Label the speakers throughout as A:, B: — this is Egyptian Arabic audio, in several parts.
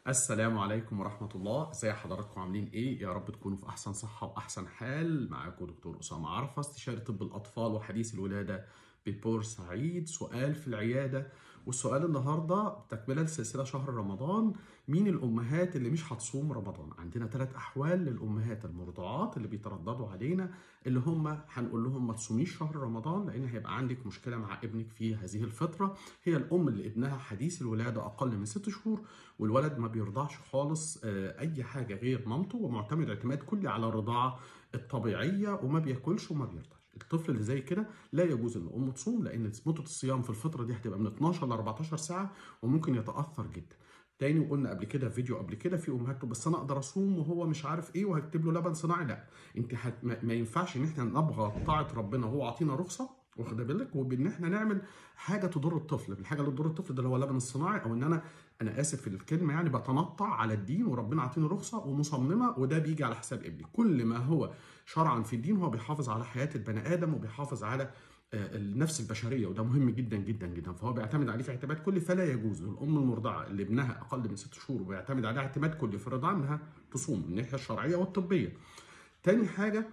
A: السلام عليكم ورحمة الله ازي حضراتكم عاملين ايه يا رب تكونوا في احسن صحة واحسن حال معاكم دكتور اسامة عرفة استشاري طب الاطفال وحديث الولادة ببورسعيد سؤال في العيادة والسؤال النهاردة تكملة لسلسلة شهر رمضان مين الأمهات اللي مش هتصوم رمضان عندنا ثلاث أحوال للأمهات المرضعات اللي بيترددوا علينا اللي هم هنقول لهم ما تصوميش شهر رمضان لأن هيبقى عندك مشكلة مع ابنك في هذه الفترة هي الأم اللي ابنها حديث الولادة أقل من ست شهور والولد ما بيرضعش خالص آه، أي حاجة غير مامته ومعتمد اعتماد كلي على الرضاعة الطبيعية وما بياكلش وما بيرضعش الطفل اللي زي كده لا يجوز ان امه تصوم لان مده الصيام في الفتره دي هتبقى من 12 ل 14 ساعه وممكن يتاثر جدا تاني وقلنا قبل كده في فيديو قبل كده في امهات تقول بس انا اقدر اصوم وهو مش عارف ايه وهكتب له لبن صناعي لا انت هت... ما ما ينفعش ان احنا نبغى طاعه ربنا وهو عاطينا رخصه واخد بالك وبان احنا نعمل حاجه تضر الطفل الحاجه اللي تضر الطفل ده اللي هو اللبن الصناعي او ان انا انا اسف في الكلمه يعني بتنطع على الدين وربنا عاطيني رخصه ومصممه وده بيجي على حساب ابني كل ما هو شرعا في الدين هو بيحافظ على حياه البني ادم وبيحافظ على آه، النفس البشريه وده مهم جدا جدا جدا فهو بيعتمد عليه في اعتماد كلي فلا يجوز للام المرضعه اللي ابنها اقل من ست شهور وبيعتمد عليها اعتماد كلي في الرضاعه انها تصوم من الناحيه الشرعيه والطبيه. تاني حاجه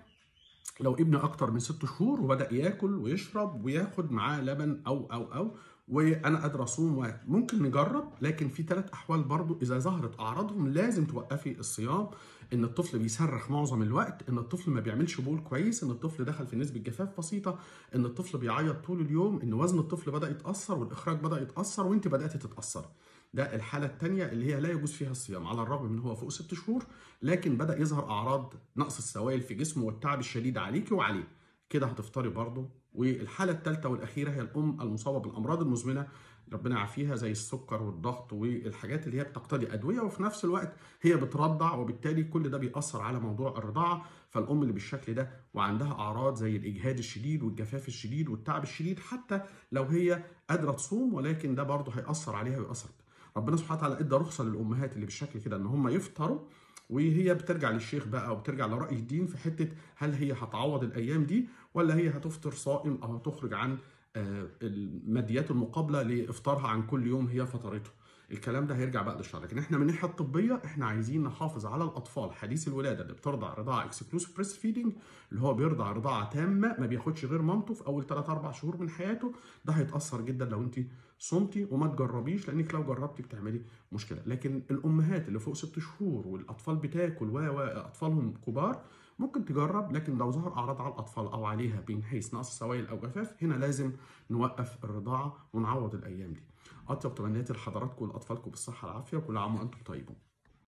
A: لو ابن اكتر من ست شهور وبدا ياكل ويشرب وياخد معاه لبن او او او وانا قادر اصوم ممكن نجرب لكن في ثلاث احوال برضو اذا ظهرت اعراضهم لازم توقفي الصيام ان الطفل بيصرخ معظم الوقت ان الطفل ما بيعملش بول كويس ان الطفل دخل في نسبه جفاف بسيطه ان الطفل بيعيط طول اليوم ان وزن الطفل بدا يتاثر والاخراج بدا يتاثر وانت بدات تتاثر ده الحالة الثانية اللي هي لا يجوز فيها الصيام على الرغم من هو فوق ست شهور لكن بدأ يظهر أعراض نقص السوائل في جسمه والتعب الشديد عليك وعليه كده هتفطري برضه والحالة الثالثة والأخيرة هي الأم المصابة بالأمراض المزمنة ربنا يعافيها زي السكر والضغط والحاجات اللي هي بتقتضي أدوية وفي نفس الوقت هي بترضع وبالتالي كل ده بيأثر على موضوع الرضاعة فالأم اللي بالشكل ده وعندها أعراض زي الإجهاد الشديد والجفاف الشديد والتعب الشديد حتى لو هي قادرة تصوم ولكن ده برضه هيأثر عليها ويأثر ربنا سبحانه وتعالى ادى رخصه للامهات اللي بالشكل كده ان هم يفطروا وهي بترجع للشيخ بقى وبترجع لراي الدين في حته هل هي هتعوض الايام دي ولا هي هتفطر صائم او هتخرج عن آه، الماديات المقابله لافطارها عن كل يوم هي فطرته الكلام ده هيرجع بقى للشرع لكن احنا من الناحيه الطبيه احنا عايزين نحافظ على الاطفال حديث الولاده اللي بترضع رضاعه اكسكلوسيف بريست فيدنج اللي هو بيرضع رضاعه تامه ما بياخدش غير مامته في اول 3 4 شهور من حياته ده هيتاثر جدا لو انت صمتي وما تجربيش لانك لو جربتي بتعملي مشكله لكن الامهات اللي فوق ست شهور والاطفال بتاكل و اطفالهم كبار ممكن تجرب لكن لو ظهر اعراض على الاطفال او عليها من حيث نقص سوائل او جفاف هنا لازم نوقف الرضاعه ونعوض الايام دي اطيب تمنياتي لحضراتكم ولاطفالكم بالصحه والعافيه وكل عام وانتم طيبون